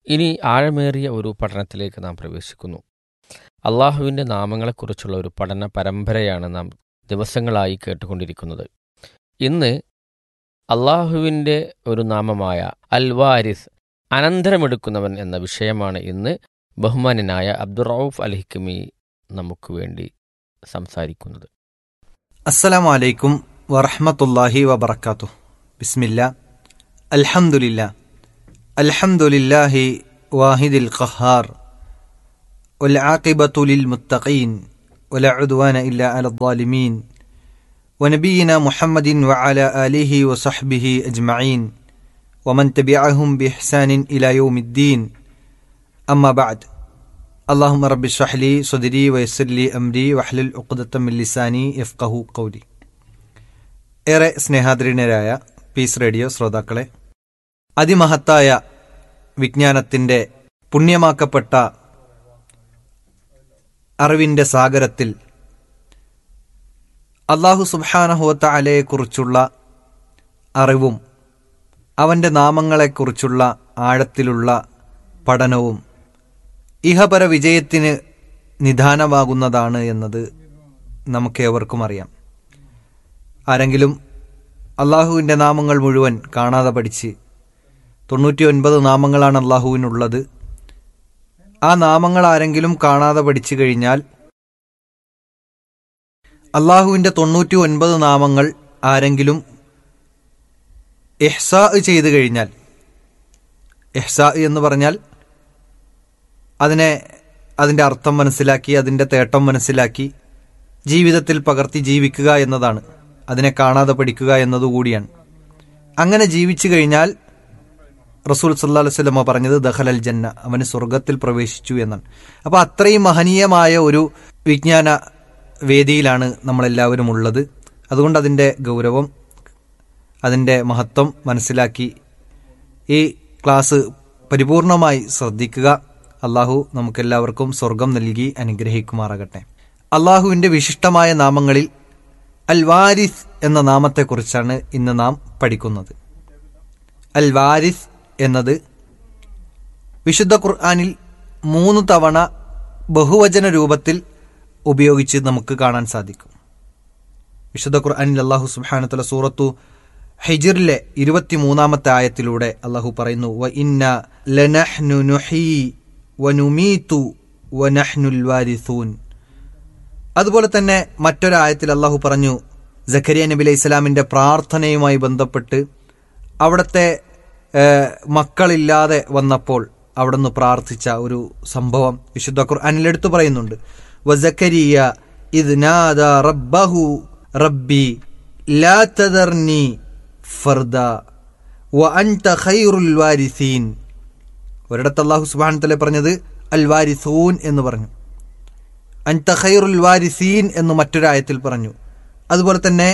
ഇനി ആഴമേറിയ ഒരു പഠനത്തിലേക്ക് നാം പ്രവേശിക്കുന്നു അള്ളാഹുവിൻ്റെ നാമങ്ങളെക്കുറിച്ചുള്ള ഒരു പഠന പരമ്പരയാണ് നാം ദിവസങ്ങളായി കേട്ടുകൊണ്ടിരിക്കുന്നത് ഇന്ന് അള്ളാഹുവിൻ്റെ ഒരു നാമമായ അൽ വാരിസ് അനന്തരമെടുക്കുന്നവൻ എന്ന വിഷയമാണ് ഇന്ന് ബഹുമാനനായ അബ്ദുറൌഫ് അൽ ഹിക്കമി നമുക്ക് വേണ്ടി സംസാരിക്കുന്നത് അസ്സലാമു അലൈക്കും വറഹ്മത്തുള്ളാഹി വബറകാതുഹു ബിസ്മില്ലാ അൽഹംദുലില്ലാ അൽഹംദുലില്ലാഹി വാഹിദിൽ ഖഹാർ والعاقبة للمتقين ولا عدوان إلا على الظالمين ونبينا محمد وعلى آله وصحبه أجمعين ومن تبعهم بإحسان إلى يوم الدين أما بعد اللهم رب اشرح لي صدري ويسر لي أمري واحلل عقدة من لساني يفقه قولي ഏറെ സ്നേഹാദരണരായ പീസ് റേഡിയോ ശ്രോതാക്കളെ അതിമഹത്തായ വിജ്ഞാനത്തിൻ്റെ പുണ്യമാക്കപ്പെട്ട അറിവിൻ്റെ സാഗരത്തിൽ അള്ളാഹു സുബാനഹുവത്ത അലയെക്കുറിച്ചുള്ള അറിവും അവൻ്റെ നാമങ്ങളെക്കുറിച്ചുള്ള ആഴത്തിലുള്ള പഠനവും ഇഹപര വിജയത്തിന് നിദാനമാകുന്നതാണ് എന്നത് നമുക്കേവർക്കും അറിയാം ആരെങ്കിലും അള്ളാഹുവിൻ്റെ നാമങ്ങൾ മുഴുവൻ കാണാതെ പഠിച്ച് തൊണ്ണൂറ്റി ഒൻപത് നാമങ്ങളാണ് അള്ളാഹുവിനുള്ളത് ആ നാമങ്ങൾ ആരെങ്കിലും കാണാതെ പഠിച്ചു കഴിഞ്ഞാൽ അള്ളാഹുവിൻ്റെ തൊണ്ണൂറ്റി ഒൻപത് നാമങ്ങൾ ആരെങ്കിലും എഹ്സാ ചെയ്തു കഴിഞ്ഞാൽ എഹ്സാ എന്ന് പറഞ്ഞാൽ അതിനെ അതിൻ്റെ അർത്ഥം മനസ്സിലാക്കി അതിൻ്റെ തേട്ടം മനസ്സിലാക്കി ജീവിതത്തിൽ പകർത്തി ജീവിക്കുക എന്നതാണ് അതിനെ കാണാതെ പഠിക്കുക എന്നതുകൂടിയാണ് അങ്ങനെ ജീവിച്ചു കഴിഞ്ഞാൽ റസൂൽ സല്ലാ വസ്ലമ പറഞ്ഞത് ദഹലൽ ജന്ന അവന് സ്വർഗത്തിൽ പ്രവേശിച്ചു എന്നാണ് അപ്പോൾ അത്രയും മഹനീയമായ ഒരു വിജ്ഞാന വേദിയിലാണ് നമ്മളെല്ലാവരും ഉള്ളത് അതുകൊണ്ട് അതിൻ്റെ ഗൗരവം അതിൻ്റെ മഹത്വം മനസ്സിലാക്കി ഈ ക്ലാസ് പരിപൂർണമായി ശ്രദ്ധിക്കുക അള്ളാഹു നമുക്കെല്ലാവർക്കും സ്വർഗം നൽകി അനുഗ്രഹിക്കുമാറാകട്ടെ അള്ളാഹുവിൻ്റെ വിശിഷ്ടമായ നാമങ്ങളിൽ അൽ വാരിസ് എന്ന നാമത്തെക്കുറിച്ചാണ് ഇന്ന് നാം പഠിക്കുന്നത് അൽ വാരിസ് എന്നത് വിശുദ്ധ ഖുർആാനിൽ മൂന്ന് തവണ ബഹുവചന രൂപത്തിൽ ഉപയോഗിച്ച് നമുക്ക് കാണാൻ സാധിക്കും വിശുദ്ധ ഖുർആാനിൽ അള്ളാഹു സുബാനത്തല സൂറത്തു ഹെജിറിലെ ഇരുപത്തിമൂന്നാമത്തെ ആയത്തിലൂടെ അള്ളാഹു പറയുന്നു വ ഇന്ന ലനഹ്നു നുഹീ വനുമീതു വനഹ്നുൽ വാരിസൂൻ അതുപോലെ തന്നെ മറ്റൊരായത്തിൽ അള്ളാഹു പറഞ്ഞു ജഖരിയ നബി അലൈഹി ഇസ്ലാമിൻ്റെ പ്രാർത്ഥനയുമായി ബന്ധപ്പെട്ട് അവിടുത്തെ മക്കളില്ലാതെ വന്നപ്പോൾ അവിടുന്ന് പ്രാർത്ഥിച്ച ഒരു സംഭവം വിശുദ്ധ ഖുർആനിൽ എടുത്തു പറയുന്നുണ്ട് വസക്കരിയ ഇത് നാദ റബ്ബഹു റബ്ബി ലാ തദർനി ഫർദ വ അൻത ഖൈറുൽ വാരിസീൻ ഒരിടത്ത് അള്ളാഹു സുബാൻ തല പറഞ്ഞത് അൽ വാരിസൂൻ എന്ന് പറഞ്ഞു അൻത ഖൈറുൽ വാരിസീൻ എന്ന് മറ്റൊരായത്തിൽ പറഞ്ഞു അതുപോലെ തന്നെ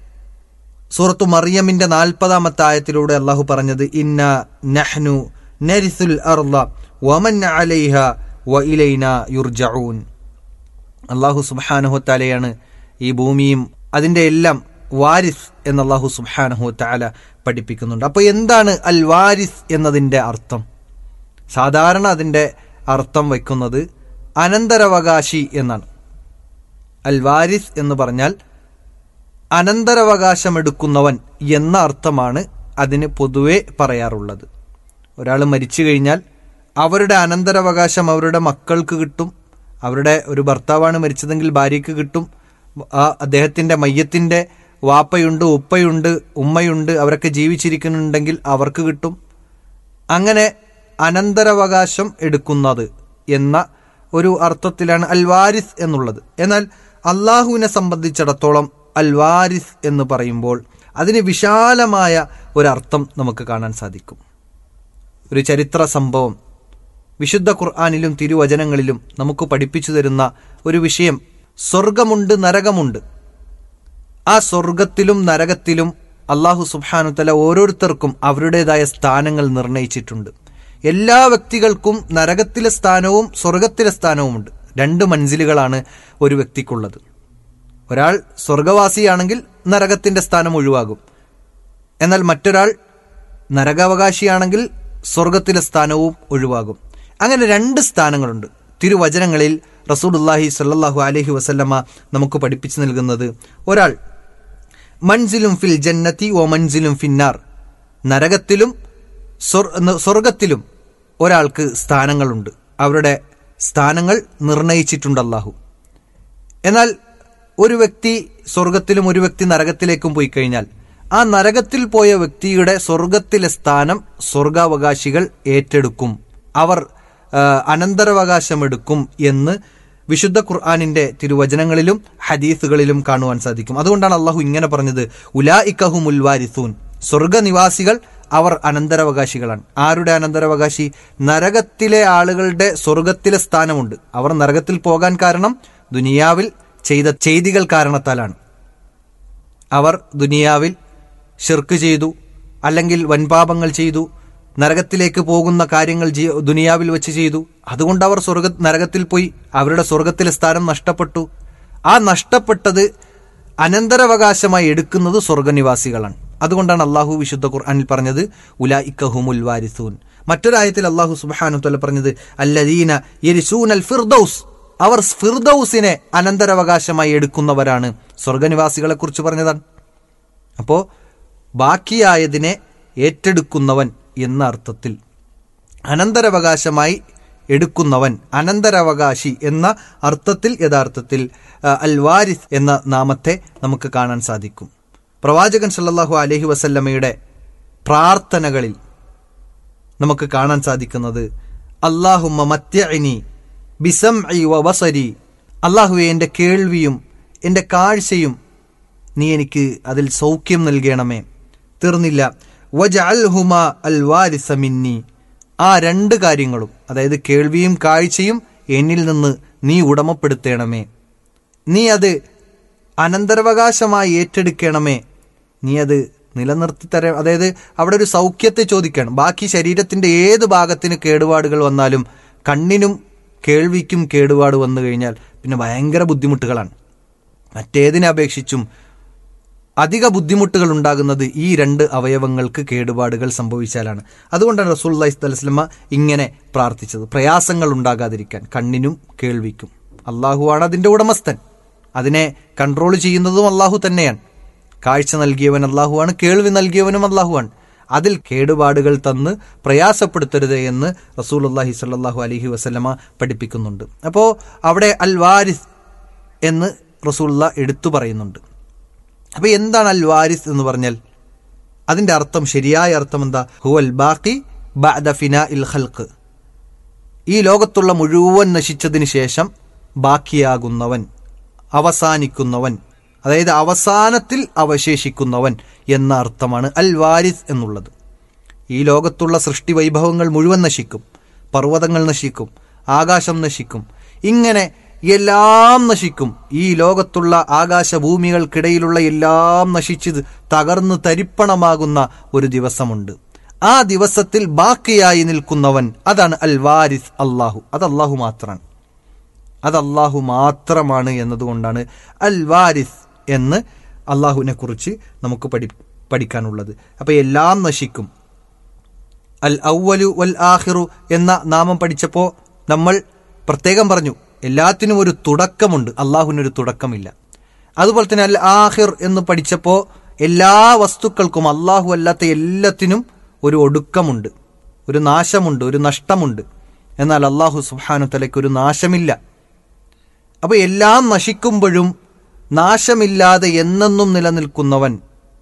സൂറത്തു മറിയമിന്റെ നാൽപ്പതാമത്തെ ആയത്തിലൂടെ അള്ളാഹു പറഞ്ഞത് ഇന്ന നഹ്നു നരിസുൽ അർള വമൻ അലൈഹ വ ഇലൈന യുർജഊൻ അള്ളാഹു സുബാനഹുത്താലയാണ് ഈ ഭൂമിയും അതിൻ്റെ എല്ലാം വാരിസ് എന്ന് അള്ളാഹു സുബാനഹുത്താല പഠിപ്പിക്കുന്നുണ്ട് അപ്പോൾ എന്താണ് അൽ വാരിസ് എന്നതിൻ്റെ അർത്ഥം സാധാരണ അതിൻ്റെ അർത്ഥം വയ്ക്കുന്നത് അനന്തരാവകാശി എന്നാണ് അൽ വാരിസ് എന്ന് പറഞ്ഞാൽ അനന്തരാവകാശമെടുക്കുന്നവൻ എന്ന അർത്ഥമാണ് അതിന് പൊതുവെ പറയാറുള്ളത് ഒരാൾ മരിച്ചു കഴിഞ്ഞാൽ അവരുടെ അനന്തരാവകാശം അവരുടെ മക്കൾക്ക് കിട്ടും അവരുടെ ഒരു ഭർത്താവാണ് മരിച്ചതെങ്കിൽ ഭാര്യയ്ക്ക് കിട്ടും ആ അദ്ദേഹത്തിൻ്റെ മയ്യത്തിൻ്റെ വാപ്പയുണ്ട് ഉപ്പയുണ്ട് ഉമ്മയുണ്ട് അവരൊക്കെ ജീവിച്ചിരിക്കുന്നുണ്ടെങ്കിൽ അവർക്ക് കിട്ടും അങ്ങനെ അനന്തരാവകാശം എടുക്കുന്നത് എന്ന ഒരു അർത്ഥത്തിലാണ് അൽ വാരിസ് എന്നുള്ളത് എന്നാൽ അള്ളാഹുവിനെ സംബന്ധിച്ചിടത്തോളം അൽ വാരിസ് എന്ന് പറയുമ്പോൾ അതിന് വിശാലമായ ഒരർത്ഥം നമുക്ക് കാണാൻ സാധിക്കും ഒരു ചരിത്ര സംഭവം വിശുദ്ധ ഖുർആാനിലും തിരുവചനങ്ങളിലും നമുക്ക് പഠിപ്പിച്ചു തരുന്ന ഒരു വിഷയം സ്വർഗമുണ്ട് നരകമുണ്ട് ആ സ്വർഗത്തിലും നരകത്തിലും അള്ളാഹു സുബാനുത്തല ഓരോരുത്തർക്കും അവരുടേതായ സ്ഥാനങ്ങൾ നിർണയിച്ചിട്ടുണ്ട് എല്ലാ വ്യക്തികൾക്കും നരകത്തിലെ സ്ഥാനവും സ്വർഗത്തിലെ സ്ഥാനവുമുണ്ട് രണ്ട് മൻസിലുകളാണ് ഒരു വ്യക്തിക്കുള്ളത് ഒരാൾ സ്വർഗവാസിയാണെങ്കിൽ നരകത്തിന്റെ സ്ഥാനം ഒഴിവാകും എന്നാൽ മറ്റൊരാൾ നരകാവകാശിയാണെങ്കിൽ സ്വർഗത്തിലെ സ്ഥാനവും ഒഴിവാകും അങ്ങനെ രണ്ട് സ്ഥാനങ്ങളുണ്ട് തിരുവചനങ്ങളിൽ റസൂലുല്ലാഹി സല്ലാഹു അലഹി വസല്ലമ്മ നമുക്ക് പഠിപ്പിച്ചു നൽകുന്നത് ഒരാൾ മൻസിലും ഫിൽ ജന്നത്തി ഓ മൻസിലും ഫിന്നാർ നരകത്തിലും സ്വർ- സ്വർഗത്തിലും ഒരാൾക്ക് സ്ഥാനങ്ങളുണ്ട് അവരുടെ സ്ഥാനങ്ങൾ നിർണയിച്ചിട്ടുണ്ട് അള്ളാഹു എന്നാൽ ഒരു വ്യക്തി സ്വർഗത്തിലും ഒരു വ്യക്തി നരകത്തിലേക്കും പോയി കഴിഞ്ഞാൽ ആ നരകത്തിൽ പോയ വ്യക്തിയുടെ സ്വർഗത്തിലെ സ്ഥാനം സ്വർഗാവകാശികൾ ഏറ്റെടുക്കും അവർ ആ, അനന്തരാവകാശമെടുക്കും എന്ന് വിശുദ്ധ ഖുർആാനിന്റെ തിരുവചനങ്ങളിലും ഹദീസുകളിലും കാണുവാൻ സാധിക്കും അതുകൊണ്ടാണ് അള്ളാഹു ഇങ്ങനെ പറഞ്ഞത് ഉലാ ഇക്കഹുമുൽ വാരിസൂൻ സ്വർഗനിവാസികൾ അവർ അനന്തരാവകാശികളാണ് ആരുടെ അനന്തരാവകാശി നരകത്തിലെ ആളുകളുടെ സ്വർഗത്തിലെ സ്ഥാനമുണ്ട് അവർ നരകത്തിൽ പോകാൻ കാരണം ദുനിയാവിൽ ചെയ്ത ചെയ്തികൾ കാരണത്താലാണ് അവർ ദുനിയാവിൽ ഷിർക്ക് ചെയ്തു അല്ലെങ്കിൽ വൻപാപങ്ങൾ ചെയ്തു നരകത്തിലേക്ക് പോകുന്ന കാര്യങ്ങൾ ജീ- ദുനിയാവിൽ വെച്ച് ചെയ്തു അതുകൊണ്ട് അവർ സ്വർഗ നരകത്തിൽ പോയി അവരുടെ സ്വർഗത്തിലെ സ്ഥാനം നഷ്ടപ്പെട്ടു ആ നഷ്ടപ്പെട്ടത് അനന്തരാവകാശമായി എടുക്കുന്നത് സ്വർഗനിവാസികളാണ് അതുകൊണ്ടാണ് അള്ളാഹു വിശുദ്ധ ഖുർആനിൽ പറഞ്ഞത് ഉലാ ഇക്കഹുമുൽ വാരിസൂൻ മറ്റൊരായത്തിൽ അള്ളാഹു സുബ്ഹാനഹു വതആല പറഞ്ഞത് അല്ലദീന യരിസൂനൽ ഫിർദൗസ് അവർ ഫിർദൌസിനെ അനന്തരാവകാശമായി എടുക്കുന്നവരാണ് സ്വർഗനിവാസികളെ കുറിച്ച് പറഞ്ഞതാണ് അപ്പോ ബാക്കിയായതിനെ ഏറ്റെടുക്കുന്നവൻ എന്ന അർത്ഥത്തിൽ അനന്തരാവകാശമായി എടുക്കുന്നവൻ അനന്തരാവകാശി എന്ന അർത്ഥത്തിൽ യഥാർത്ഥത്തിൽ ആ, അൽ വാരിസ് എന്ന നാമത്തെ നമുക്ക് കാണാൻ സാധിക്കും പ്രവാചകൻ സല്ലല്ലാഹു അലൈഹി വസല്ലമയുടെ പ്രാർത്ഥനകളിൽ നമുക്ക് കാണാൻ സാധിക്കുന്നത് അള്ളാഹുമ്മ മത്യഇനി ബിസം വ വസരി അള്ളാഹുവെ എൻ്റെ കേൾവിയും എൻ്റെ കാഴ്ചയും നീ എനിക്ക് അതിൽ സൗഖ്യം നൽകണമേ തീർന്നില്ല വജ അൽഹുമ അൽ വാരിസ മിന്നി ആ രണ്ട് കാര്യങ്ങളും അതായത് കേൾവിയും കാഴ്ചയും എന്നിൽ നിന്ന് നീ ഉടമപ്പെടുത്തണമേ നീ അത് അനന്തരാവകാശമായി ഏറ്റെടുക്കണമേ നീ അത് നിലനിർത്തി തര അതായത് അവിടെ ഒരു സൗഖ്യത്തെ ചോദിക്കണം ബാക്കി ശരീരത്തിന്റെ ഏത് ഭാഗത്തിന് കേടുപാടുകൾ വന്നാലും കണ്ണിനും കേൾവിക്കും കേടുപാട് വന്നു കഴിഞ്ഞാൽ പിന്നെ ഭയങ്കര ബുദ്ധിമുട്ടുകളാണ് മറ്റേതിനെ അപേക്ഷിച്ചും അധിക ബുദ്ധിമുട്ടുകൾ ഉണ്ടാകുന്നത് ഈ രണ്ട് അവയവങ്ങൾക്ക് കേടുപാടുകൾ സംഭവിച്ചാലാണ് അതുകൊണ്ടാണ് റസൂൽ അള്ളഹി സ്വലമ ഇങ്ങനെ പ്രാർത്ഥിച്ചത് പ്രയാസങ്ങൾ ഉണ്ടാകാതിരിക്കാൻ കണ്ണിനും കേൾവിക്കും അള്ളാഹുവാണ് അതിന്റെ ഉടമസ്ഥൻ അതിനെ കൺട്രോൾ ചെയ്യുന്നതും അള്ളാഹു തന്നെയാണ് കാഴ്ച നൽകിയവൻ അള്ളാഹുവാണ് കേൾവി നൽകിയവനും അള്ളാഹുവാണ് അതിൽ കേടുപാടുകൾ തന്ന് പ്രയാസപ്പെടുത്തരുത് എന്ന് റസൂൽ അള്ളാഹി സല്ലാഹു അലഹി വസ്ലമ പഠിപ്പിക്കുന്നുണ്ട് അപ്പോൾ അവിടെ അൽ വാരിസ് എന്ന് റസൂള്ള എടുത്തു പറയുന്നുണ്ട് അപ്പൊ എന്താണ് അൽ വാരിസ് എന്ന് പറഞ്ഞാൽ അതിന്റെ അർത്ഥം ശരിയായ അർത്ഥം എന്താ ഹുവൽ ബാക്കി ബഅദ ഫിനാ ഇൽ ഖൽഖ് ഈ ലോകത്തുള്ള മുഴുവൻ നശിച്ചതിന് ശേഷം ബാക്കിയാകുന്നവൻ അവസാനിക്കുന്നവൻ അതായത് അവസാനത്തിൽ അവശേഷിക്കുന്നവൻ എന്ന അർത്ഥമാണ് അൽ വാരിസ് എന്നുള്ളത് ഈ ലോകത്തുള്ള സൃഷ്ടി വൈഭവങ്ങൾ മുഴുവൻ നശിക്കും പർവ്വതങ്ങൾ നശിക്കും ആകാശം നശിക്കും ഇങ്ങനെ എല്ലാം നശിക്കും ഈ ലോകത്തുള്ള ആകാശഭൂമികൾക്കിടയിലുള്ള എല്ലാം നശിച്ച് തകർന്ന് തരിപ്പണമാകുന്ന ഒരു ദിവസമുണ്ട് ആ ദിവസത്തിൽ ബാക്കിയായി നിൽക്കുന്നവൻ അതാണ് അൽ വാരിസ് അള്ളാഹു അത് അള്ളാഹു മാത്രമാണ് അത് അള്ളാഹു മാത്രമാണ് എന്നതുകൊണ്ടാണ് അൽ വാരിസ് എന്ന് അള്ളാഹുവിനെ കുറിച്ച് നമുക്ക് പഠി പഠിക്കാനുള്ളത് അപ്പൊ എല്ലാം നശിക്കും അൽ ഔവലു വൽ ആഹിറു എന്ന നാമം പഠിച്ചപ്പോൾ നമ്മൾ പ്രത്യേകം പറഞ്ഞു എല്ലാത്തിനും ഒരു തുടക്കമുണ്ട് അള്ളാഹുവിനൊരു തുടക്കമില്ല അതുപോലെ തന്നെ അൽ ആഹിർ എന്ന് പഠിച്ചപ്പോൾ എല്ലാ വസ്തുക്കൾക്കും അള്ളാഹു അല്ലാത്ത എല്ലാത്തിനും ഒരു ഒടുക്കമുണ്ട് ഒരു നാശമുണ്ട് ഒരു നഷ്ടമുണ്ട് എന്നാൽ അള്ളാഹു സുഹാനു തലയ്ക്ക് ഒരു നാശമില്ല അപ്പൊ എല്ലാം നശിക്കുമ്പോഴും നാശമില്ലാതെ എന്നെന്നും നിലനിൽക്കുന്നവൻ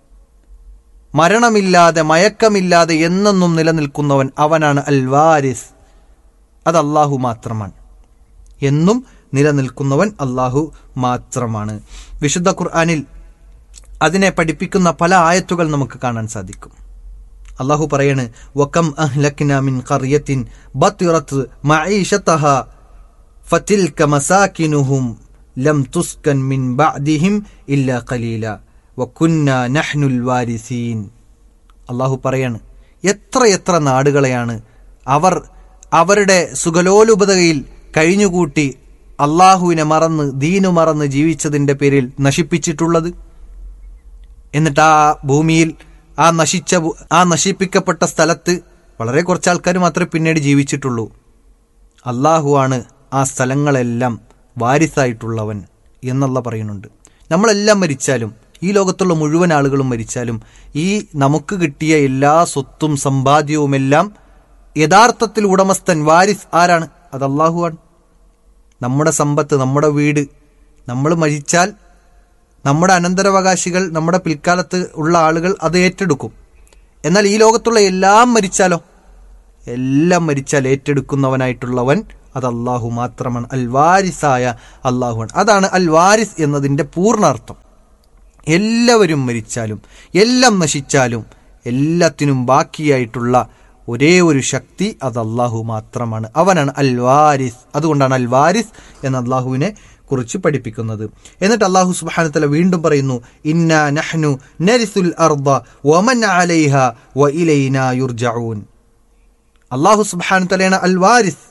മരണമില്ലാതെ മയക്കമില്ലാതെ എന്നെന്നും നിലനിൽക്കുന്നവൻ അവനാണ് അൽ വാരിസ് അത് അള്ളാഹു മാത്രമാണ് എന്നും നിലനിൽക്കുന്നവൻ അള്ളാഹു മാത്രമാണ് വിശുദ്ധ ഖുർആാനിൽ അതിനെ പഠിപ്പിക്കുന്ന പല ആയത്തുകൾ നമുക്ക് കാണാൻ സാധിക്കും അള്ളാഹു പറയാണ് വക്കം അഹ്ലക്ന മിൻ ഖറിയത്തിൻ ബത്തിറത്ത് മഈശതഹ ഫതിൽക മസാകിനുഹും ലം തുസ്കൻ മിൻ ബഅദിഹിം ഇല്ലാ ഖലീല വകുന്ന നഹ്നുൽ വാരിസീൻ അള്ളാഹു പറയാണ് എത്ര എത്ര നാടുകളെയാണ് അവർ അവരുടെ സുഖലോലുപതയിൽ കഴിഞ്ഞുകൂട്ടി അള്ളാഹുവിനെ മറന്ന് ദീനു മറന്ന് ജീവിച്ചതിന്റെ പേരിൽ നശിപ്പിച്ചിട്ടുള്ളത് എന്നിട്ട് ആ ഭൂമിയിൽ ആ നശിച്ച ഭൂ- ആ നശിപ്പിക്കപ്പെട്ട സ്ഥലത്ത് വളരെ കുറച്ച് ആൾക്കാർ മാത്രമേ പിന്നീട് ജീവിച്ചിട്ടുള്ളൂ അള്ളാഹുവാണ് ആ സ്ഥലങ്ങളെല്ലാം വാരിസായിട്ടുള്ളവൻ എന്നുള്ള പറയുന്നുണ്ട് നമ്മളെല്ലാം മരിച്ചാലും ഈ ലോകത്തുള്ള മുഴുവൻ ആളുകളും മരിച്ചാലും ഈ നമുക്ക് കിട്ടിയ എല്ലാ സ്വത്തും സമ്പാദ്യവുമെല്ലാം യഥാർത്ഥത്തിൽ ഉടമസ്ഥൻ വാരിസ് ആരാണ് അത് അള്ളാഹുവാണ് നമ്മുടെ സമ്പത്ത് നമ്മുടെ വീട് നമ്മൾ മരിച്ചാൽ നമ്മുടെ അനന്തരാവകാശികൾ നമ്മുടെ പിൽക്കാലത്ത് ഉള്ള ആളുകൾ അത് ഏറ്റെടുക്കും എന്നാൽ ഈ ലോകത്തുള്ള എല്ലാം മരിച്ചാലോ എല്ലാം മരിച്ചാൽ ഏറ്റെടുക്കുന്നവനായിട്ടുള്ളവൻ അത് അള്ളാഹു മാത്രമാണ് അൽ വാരിസായ അള്ളാഹുവാണ് അതാണ് അൽ വാരിസ് എന്നതിൻ്റെ പൂർണ്ണാർത്ഥം എല്ലാവരും മരിച്ചാലും എല്ലാം നശിച്ചാലും എല്ലാത്തിനും ബാക്കിയായിട്ടുള്ള ഒരേ ഒരു ശക്തി അത് അള്ളാഹു മാത്രമാണ് അവനാണ് അൽ വാരിസ് അതുകൊണ്ടാണ് അൽ വാരിസ് എന്ന അള്ളാഹുവിനെ കുറിച്ച് പഠിപ്പിക്കുന്നത് എന്നിട്ട് അള്ളാഹു സുബാനത്തല വീണ്ടും പറയുന്നു ഇന്ന നഹ്നു നരിസുൽ അർദ വമൻ അലൈഹ വ ഇലൈന യുർജഊൻ അള്ളാഹു സുബാനത്തലയാണ് അൽ വാരിസ്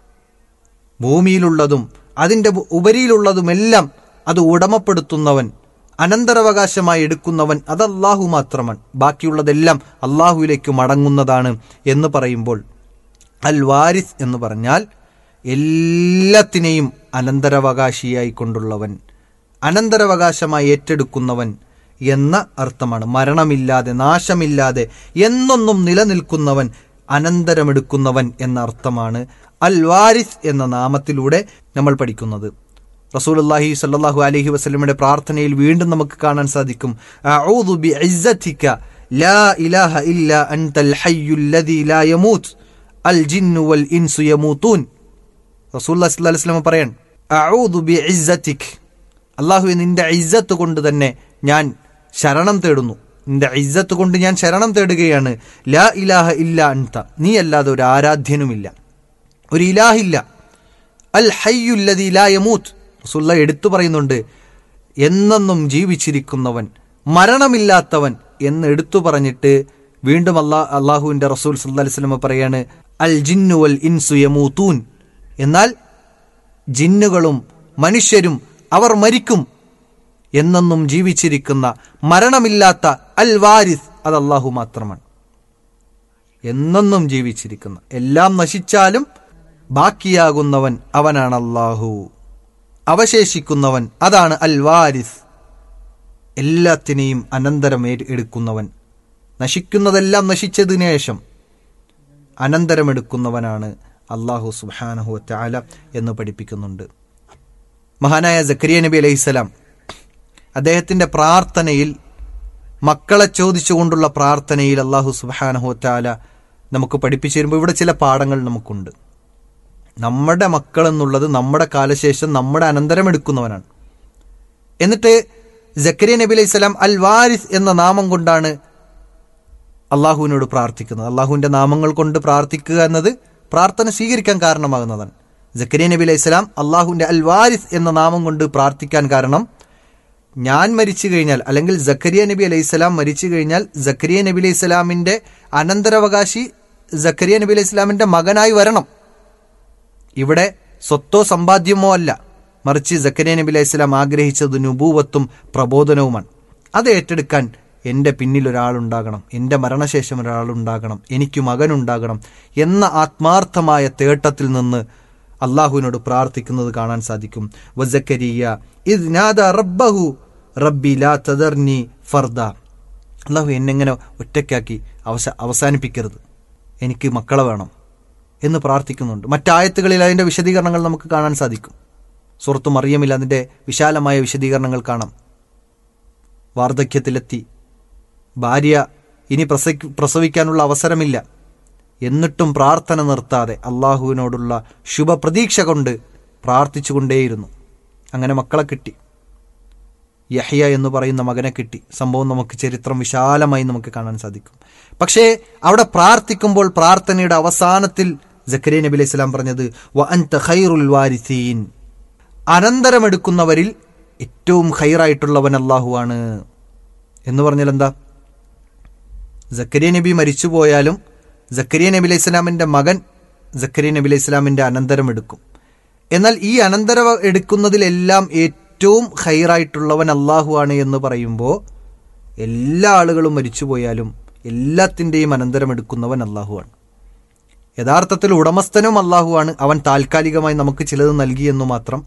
ഭൂമിയിലുള്ളതും അതിൻ്റെ ഉപരിയിലുള്ളതുമെല്ലാം അത് ഉടമപ്പെടുത്തുന്നവൻ അനന്തരാവകാശമായി എടുക്കുന്നവൻ അത് അള്ളാഹു മാത്രമാണ് ബാക്കിയുള്ളതെല്ലാം അള്ളാഹുവിലേക്ക് മടങ്ങുന്നതാണ് എന്ന് പറയുമ്പോൾ അൽ വാരിസ് എന്ന് പറഞ്ഞാൽ എല്ലാത്തിനെയും അനന്തരാവകാശിയായി കൊണ്ടുള്ളവൻ അനന്തരാവകാശമായി ഏറ്റെടുക്കുന്നവൻ എന്ന അർത്ഥമാണ് മരണമില്ലാതെ നാശമില്ലാതെ എന്നൊന്നും നിലനിൽക്കുന്നവൻ അനന്തരമെടുക്കുന്നവൻ എന്ന അർത്ഥമാണ് അൽ വാരിസ് എന്ന നാമത്തിലൂടെ നമ്മൾ പഠിക്കുന്നത് റസൂലുള്ളാഹി സല്ലല്ലാഹു അലൈഹി വസല്ലമയുടെ പ്രാർത്ഥനയിൽ വീണ്ടും നമുക്ക് കാണാൻ സാധിക്കും അഊദു ബിഇസ്സതിക ലാ ഇലാഹ ഇല്ല അൻതൽ ഹയ്യുൽ ലദി ലാ യമൂത്ത് അൽ ജിന്നു വൽ ഇൻസു യമൂത്തൂൻ റസൂലുള്ളാഹി സ്വല്ലല്ലാഹു അലൈഹി വസല്ലം പറയാൻ അഊദു ബിഇസ്സതിക് അല്ലാഹുവേ നിന്റെ ഇസ്സത്ത് കൊണ്ട് തന്നെ ഞാൻ ശരണം തേടുന്നു നിന്റെ ഇസ്സത്ത് കൊണ്ട് ഞാൻ ശരണം തേടുകയാണ് ലാ ഇലാഹ ഇല്ല അൻത നീ അല്ലാതെ ഒരു ആരാധ്യനുമില്ല ഒരു ഇലാഹില്ല അൽ ഹയ്യുല്ലതി ലാ യമൂത്ത് റസൂല്ല എടുത്തു പറയുന്നുണ്ട് എന്നെന്നും ജീവിച്ചിരിക്കുന്നവൻ മരണമില്ലാത്തവൻ എന്ന് എടുത്തു പറഞ്ഞിട്ട് വീണ്ടും അള്ളാ അള്ളാഹുവിന്റെ റസൂൽ സല്ലാ അലൈഹി സ്വലമ പറയാണ് അൽ ജിന്നു വൽ ഇൻസു യമൂത്തൂൻ എന്നാൽ ജിന്നുകളും മനുഷ്യരും അവർ മരിക്കും എന്നെന്നും ജീവിച്ചിരിക്കുന്ന മരണമില്ലാത്ത അൽ വാരിസ് അത് അള്ളാഹു മാത്രമാണ് എന്നെന്നും ജീവിച്ചിരിക്കുന്ന എല്ലാം നശിച്ചാലും ബാക്കിയാകുന്നവൻ അവനാണ് അള്ളാഹു അവശേഷിക്കുന്നവൻ അതാണ് അൽ വാരിസ് എല്ലാത്തിനെയും അനന്തരം എടുക്കുന്നവൻ നശിക്കുന്നതെല്ലാം നശിച്ചതിനു ശേഷം അനന്തരമെടുക്കുന്നവനാണ് അള്ളാഹു സുബാനഹു താല എന്ന് പഠിപ്പിക്കുന്നുണ്ട് മഹാനായ ജക്കരിയ നബി അലൈഹിസ്സലാം അദ്ദേഹത്തിന്റെ പ്രാർത്ഥനയിൽ മക്കളെ ചോദിച്ചുകൊണ്ടുള്ള പ്രാർത്ഥനയിൽ അള്ളാഹു സുബാനഹു താല നമുക്ക് പഠിപ്പിച്ചു തരുമ്പോൾ ഇവിടെ ചില പാഠങ്ങൾ നമുക്കുണ്ട് നമ്മുടെ മക്കൾ എന്നുള്ളത് നമ്മുടെ കാലശേഷം നമ്മുടെ അനന്തരം എടുക്കുന്നവനാണ് എന്നിട്ട് ജക്കരിയ നബി അലൈഹി സ്വലാം അൽ വാരിസ് എന്ന നാമം കൊണ്ടാണ് അള്ളാഹുവിനോട് പ്രാർത്ഥിക്കുന്നത് അള്ളാഹുവിന്റെ നാമങ്ങൾ കൊണ്ട് പ്രാർത്ഥിക്കുക എന്നത് പ്രാർത്ഥന സ്വീകരിക്കാൻ കാരണമാകുന്നതാണ് ജക്കരിയ നബി അലൈഹി സ്വലാം അള്ളാഹുവിന്റെ അൽ വാരിസ് എന്ന നാമം കൊണ്ട് പ്രാർത്ഥിക്കാൻ കാരണം ഞാൻ മരിച്ചു കഴിഞ്ഞാൽ അല്ലെങ്കിൽ ജക്കരിയ നബി അലൈഹി സ്വലാം മരിച്ചു കഴിഞ്ഞാൽ ജക്കരിയ നബി അലൈഹി സ്വലാമിന്റെ അനന്തരാവകാശി ജക്കരിയ നബി അലൈഹി സ്വലാമിന്റെ മകനായി വരണം ഇവിടെ സ്വത്തോ സമ്പാദ്യമോ അല്ല മറിച്ച് ജക്കരിയ നബി അലൈഹി സ്വലാം ആഗ്രഹിച്ചത് നുബൂവത്തും പ്രബോധനവുമാണ് അത് ഏറ്റെടുക്കാൻ എൻ്റെ പിന്നിൽ ഒരാളുണ്ടാകണം എൻ്റെ മരണശേഷം ഒരാളുണ്ടാകണം എനിക്ക് മകനുണ്ടാകണം എന്ന ആത്മാർത്ഥമായ തേട്ടത്തിൽ നിന്ന് അള്ളാഹുവിനോട് പ്രാർത്ഥിക്കുന്നത് കാണാൻ സാധിക്കും വസക്കരിയ ഇത് നാദ റബ്ബഹു റബ്ബി ലാ തദർനി ഫർദ അള്ളാഹു എന്നെങ്ങനെ ഒറ്റയ്ക്കാക്കി അവസ അവസാനിപ്പിക്കരുത് എനിക്ക് മക്കളെ വേണം എന്ന് പ്രാർത്ഥിക്കുന്നുണ്ട് മറ്റായത്തുകളിൽ അതിൻ്റെ വിശദീകരണങ്ങൾ നമുക്ക് കാണാൻ സാധിക്കും സുഹൃത്തു മറിയമില്ല അതിൻ്റെ വിശാലമായ വിശദീകരണങ്ങൾ കാണാം വാർദ്ധക്യത്തിലെത്തി ഭാര്യ ഇനി പ്രസവി പ്രസവിക്കാനുള്ള അവസരമില്ല എന്നിട്ടും പ്രാർത്ഥന നിർത്താതെ അള്ളാഹുവിനോടുള്ള ശുഭപ്രതീക്ഷ കൊണ്ട് പ്രാർത്ഥിച്ചുകൊണ്ടേയിരുന്നു അങ്ങനെ മക്കളെ കിട്ടി യഹ്യ എന്ന് പറയുന്ന മകനെ കിട്ടി സംഭവം നമുക്ക് ചരിത്രം വിശാലമായി നമുക്ക് കാണാൻ സാധിക്കും പക്ഷേ അവിടെ പ്രാർത്ഥിക്കുമ്പോൾ പ്രാർത്ഥനയുടെ അവസാനത്തിൽ ജക്കരിയ നബി അലൈഹി സ്വലാം പറഞ്ഞത് വ അൻത ഖൈറുൽ വാരിസീൻ അനന്തരമെടുക്കുന്നവരിൽ ഏറ്റവും ഖൈറായിട്ടുള്ളവൻ അള്ളാഹുവാണ് എന്ന് പറഞ്ഞാൽ എന്താ ജക്കരിയ നബി മരിച്ചു പോയാലും ജക്കരിയ നബി അലൈഹി സ്വലാമിന്റെ മകൻ ജക്കരിയ നബി അലൈഹി സ്വലാമിന്റെ അനന്തരം എടുക്കും എന്നാൽ ഈ അനന്തരം എടുക്കുന്നതിലെല്ലാം ഏറ്റവും ഹൈറായിട്ടുള്ളവൻ അള്ളാഹു ആണ് എന്ന് പറയുമ്പോൾ എല്ലാ ആളുകളും മരിച്ചുപോയാലും എല്ലാത്തിൻ്റെയും അനന്തരം എടുക്കുന്നവൻ അള്ളാഹുവാണ് യഥാർത്ഥത്തിൽ ഉടമസ്ഥനും അള്ളാഹുവാണ് അവൻ താൽക്കാലികമായി നമുക്ക് ചിലത് നൽകിയെന്നു മാത്രം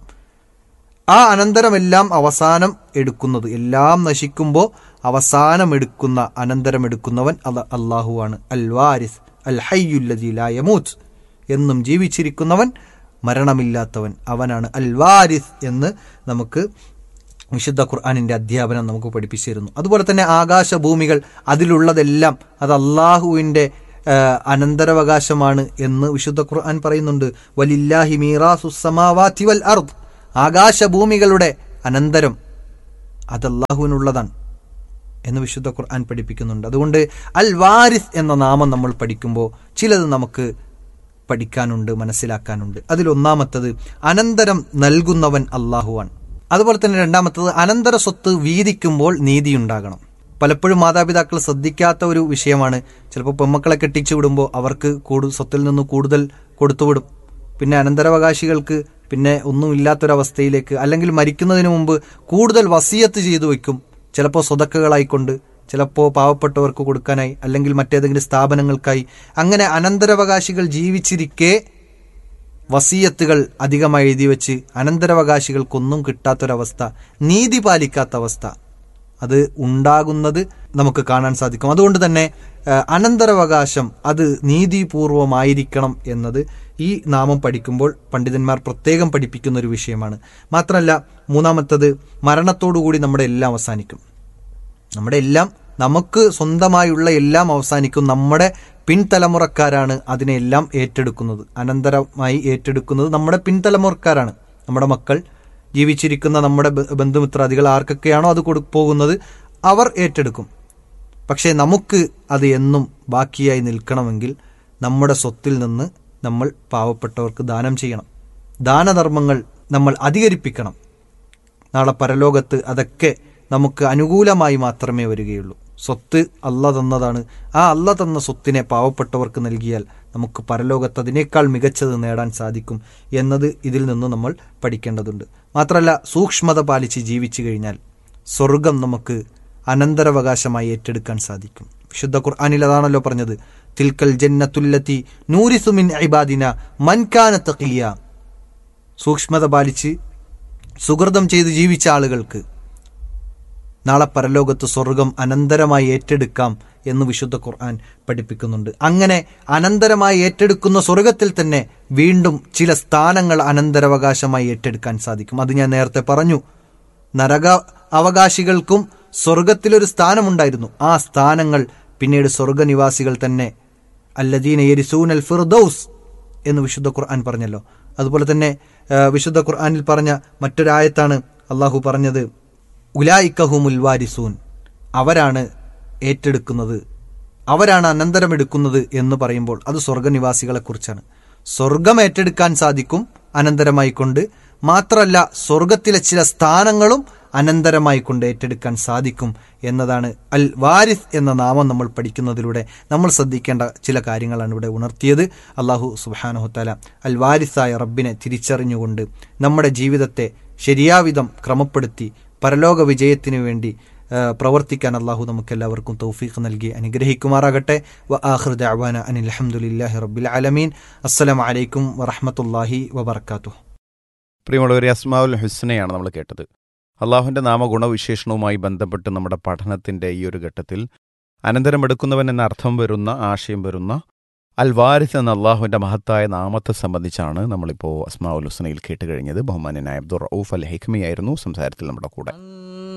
ആ അനന്തരമെല്ലാം അവസാനം എടുക്കുന്നത് എല്ലാം നശിക്കുമ്പോൾ അവസാനം എടുക്കുന്ന അനന്തരം എടുക്കുന്നവൻ അത് അള്ളാഹുവാണ് അൽ വാരിസ് അൽ ഹയ്യുല്ലജി ലാ യമൂത്ത് എന്നും ജീവിച്ചിരിക്കുന്നവൻ മരണമില്ലാത്തവൻ അവനാണ് അൽ വാരിസ് എന്ന് നമുക്ക് വിശുദ്ധ ഖുർആാനിന്റെ അധ്യാപനം നമുക്ക് പഠിപ്പിച്ചു തരുന്നു അതുപോലെ തന്നെ ആകാശഭൂമികൾ അതിലുള്ളതെല്ലാം അത് അള്ളാഹുവിൻ്റെ അനന്തരാവകാശമാണ് എന്ന് വിശുദ്ധ ഖുർആൻ പറയുന്നുണ്ട് വലില്ലാഹി മീറാസുസമാവാതി വൽ അർദ് ആകാശഭൂമികളുടെ അനന്തരം അത് അള്ളാഹുവിനുള്ളതാണ് എന്ന് വിശുദ്ധ ഖുർആൻ പഠിപ്പിക്കുന്നുണ്ട് അതുകൊണ്ട് അൽ വാരിസ് എന്ന നാമം നമ്മൾ പഠിക്കുമ്പോൾ ചിലത് നമുക്ക് പഠിക്കാനുണ്ട് മനസ്സിലാക്കാനുണ്ട് അതിലൊന്നാമത്തത് അനന്തരം നൽകുന്നവൻ അള്ളാഹുവാൻ അതുപോലെ തന്നെ രണ്ടാമത്തത് അനന്തര സ്വത്ത് വീതിക്കുമ്പോൾ നീതിയുണ്ടാകണം പലപ്പോഴും മാതാപിതാക്കൾ ശ്രദ്ധിക്കാത്ത ഒരു വിഷയമാണ് ചിലപ്പോൾ പെമ്മക്കളെ കെട്ടിച്ചു വിടുമ്പോൾ അവർക്ക് കൂടു സ്വത്തിൽ നിന്ന് കൂടുതൽ കൊടുത്തുവിടും പിന്നെ അനന്തരാവകാശികൾക്ക് പിന്നെ ഒന്നുമില്ലാത്തൊരവസ്ഥയിലേക്ക് അല്ലെങ്കിൽ മരിക്കുന്നതിന് മുമ്പ് കൂടുതൽ വസീയത്ത് ചെയ്തു വയ്ക്കും ചിലപ്പോൾ സ്വതക്കുകളായിക്കൊണ്ട് ചിലപ്പോൾ പാവപ്പെട്ടവർക്ക് കൊടുക്കാനായി അല്ലെങ്കിൽ മറ്റേതെങ്കിലും സ്ഥാപനങ്ങൾക്കായി അങ്ങനെ അനന്തരാവകാശികൾ ജീവിച്ചിരിക്കെ വസീയത്തുകൾ അധികമായി എഴുതി വെച്ച് അനന്തരാവകാശികൾക്കൊന്നും കിട്ടാത്തൊരവസ്ഥ നീതി പാലിക്കാത്ത അവസ്ഥ അത് ഉണ്ടാകുന്നത് നമുക്ക് കാണാൻ സാധിക്കും അതുകൊണ്ട് തന്നെ അനന്തരാവകാശം അത് നീതിപൂർവമായിരിക്കണം എന്നത് ഈ നാമം പഠിക്കുമ്പോൾ പണ്ഡിതന്മാർ പ്രത്യേകം പഠിപ്പിക്കുന്ന ഒരു വിഷയമാണ് മാത്രമല്ല മൂന്നാമത്തത് മരണത്തോടുകൂടി നമ്മുടെ എല്ലാം അവസാനിക്കും നമ്മുടെ എല്ലാം നമുക്ക് സ്വന്തമായുള്ള എല്ലാം അവസാനിക്കും നമ്മുടെ പിൻതലമുറക്കാരാണ് അതിനെല്ലാം ഏറ്റെടുക്കുന്നത് അനന്തരമായി ഏറ്റെടുക്കുന്നത് നമ്മുടെ പിൻതലമുറക്കാരാണ് നമ്മുടെ മക്കൾ ജീവിച്ചിരിക്കുന്ന നമ്മുടെ ബന്ധുമിത്രാദികൾ ആർക്കൊക്കെയാണോ അത് കൊടു പോകുന്നത് അവർ ഏറ്റെടുക്കും പക്ഷേ നമുക്ക് അത് എന്നും ബാക്കിയായി നിൽക്കണമെങ്കിൽ നമ്മുടെ സ്വത്തിൽ നിന്ന് നമ്മൾ പാവപ്പെട്ടവർക്ക് ദാനം ചെയ്യണം ദാനധർമ്മങ്ങൾ നമ്മൾ അധികരിപ്പിക്കണം നാളെ പരലോകത്ത് അതൊക്കെ നമുക്ക് അനുകൂലമായി മാത്രമേ വരികയുള്ളൂ സ്വത്ത് അല്ല തന്നതാണ് ആ അല്ല തന്ന സ്വത്തിനെ പാവപ്പെട്ടവർക്ക് നൽകിയാൽ നമുക്ക് പരലോകത്ത് അതിനേക്കാൾ മികച്ചത് നേടാൻ സാധിക്കും എന്നത് ഇതിൽ നിന്ന് നമ്മൾ പഠിക്കേണ്ടതുണ്ട് മാത്രമല്ല സൂക്ഷ്മത പാലിച്ച് ജീവിച്ചു കഴിഞ്ഞാൽ സ്വർഗം നമുക്ക് അനന്തരാവകാശമായി ഏറ്റെടുക്കാൻ സാധിക്കും വിശുദ്ധ ഖുർആാനിൽ അതാണല്ലോ പറഞ്ഞത് തിൽക്കൽ ജന്നത്തുല്ലത്തി നൂരിസുമിൻ ഇബാദിന മൻകാന തഖിയ സൂക്ഷ്മത പാലിച്ച് സുഹൃതം ചെയ്ത് ജീവിച്ച ആളുകൾക്ക് നാളെ പരലോകത്ത് സ്വർഗം അനന്തരമായി ഏറ്റെടുക്കാം എന്ന് വിശുദ്ധ ഖുർആൻ പഠിപ്പിക്കുന്നുണ്ട് അങ്ങനെ അനന്തരമായി ഏറ്റെടുക്കുന്ന സ്വർഗത്തിൽ തന്നെ വീണ്ടും ചില സ്ഥാനങ്ങൾ അനന്തരാവകാശമായി ഏറ്റെടുക്കാൻ സാധിക്കും അത് ഞാൻ നേരത്തെ പറഞ്ഞു നരക അവകാശികൾക്കും സ്വർഗത്തിലൊരു സ്ഥാനമുണ്ടായിരുന്നു ആ സ്ഥാനങ്ങൾ പിന്നീട് സ്വർഗനിവാസികൾ തന്നെ അല്ലദീന യരിസൂൻ അൽ ഫിർദൌസ് എന്ന് വിശുദ്ധ ഖുർആൻ പറഞ്ഞല്ലോ അതുപോലെ തന്നെ വിശുദ്ധ ഖുർആനിൽ പറഞ്ഞ മറ്റൊരായത്താണ് അള്ളാഹു പറഞ്ഞത് ഉലായിക്കഹുമുൽ വാരിസൂൻ അവരാണ് ഏറ്റെടുക്കുന്നത് അവരാണ് അനന്തരമെടുക്കുന്നത് എന്ന് പറയുമ്പോൾ അത് സ്വർഗനിവാസികളെക്കുറിച്ചാണ് സ്വർഗം ഏറ്റെടുക്കാൻ സാധിക്കും അനന്തരമായി കൊണ്ട് മാത്രമല്ല സ്വർഗത്തിലെ ചില സ്ഥാനങ്ങളും അനന്തരമായി കൊണ്ട് ഏറ്റെടുക്കാൻ സാധിക്കും എന്നതാണ് അൽ വാരിസ് എന്ന നാമം നമ്മൾ പഠിക്കുന്നതിലൂടെ നമ്മൾ ശ്രദ്ധിക്കേണ്ട ചില കാര്യങ്ങളാണ് ഇവിടെ ഉണർത്തിയത് അള്ളാഹു സുബാനഹുത്താല അൽ വാരിസായ റബ്ബിനെ തിരിച്ചറിഞ്ഞുകൊണ്ട് നമ്മുടെ ജീവിതത്തെ ശരിയാവിധം ക്രമപ്പെടുത്തി പരലോക വിജയത്തിനു വേണ്ടി പ്രവർത്തിക്കാൻ അള്ളാഹു നമുക്ക് എല്ലാവർക്കും തൗഫീഖ് നൽകി അനുഗ്രഹിക്കുമാറാകട്ടെ വ ആഹൃദ അവാന അനിൽ അഹമ്മദില്ലാഹി റബ്ബിൽ ആലമീൻ അസ്സലാം വലൈക്കും വറഹമത്തല്ലാഹി വബർക്കാത്തു പ്രിയമുള്ളവരെ അസ്മാവുൽ ഹുസ്നയാണ് നമ്മൾ കേട്ടത് അള്ളാഹുവിൻ്റെ നാമഗുണവിശേഷണവുമായി ബന്ധപ്പെട്ട് നമ്മുടെ പഠനത്തിൻ്റെ ഈ ഒരു ഘട്ടത്തിൽ അനന്തരമെടുക്കുന്നവൻ എന്ന അർത്ഥം വരുന്ന ആശയം വരുന്ന അൽ വാരിസ് എന്ന അള്ളാഹുവിൻ്റെ മഹത്തായ നാമത്തെ സംബന്ധിച്ചാണ് നമ്മളിപ്പോൾ അസ്മാവുൽ ഹുസ്നയിൽ കേട്ട് കഴിഞ്ഞത് ബഹുമാനനായ അബ്ദുർ റൌഫ് അൽ ഹെക്മിയായിരുന്നു സംസാരത്തിൽ നമ്മുടെ കൂടെ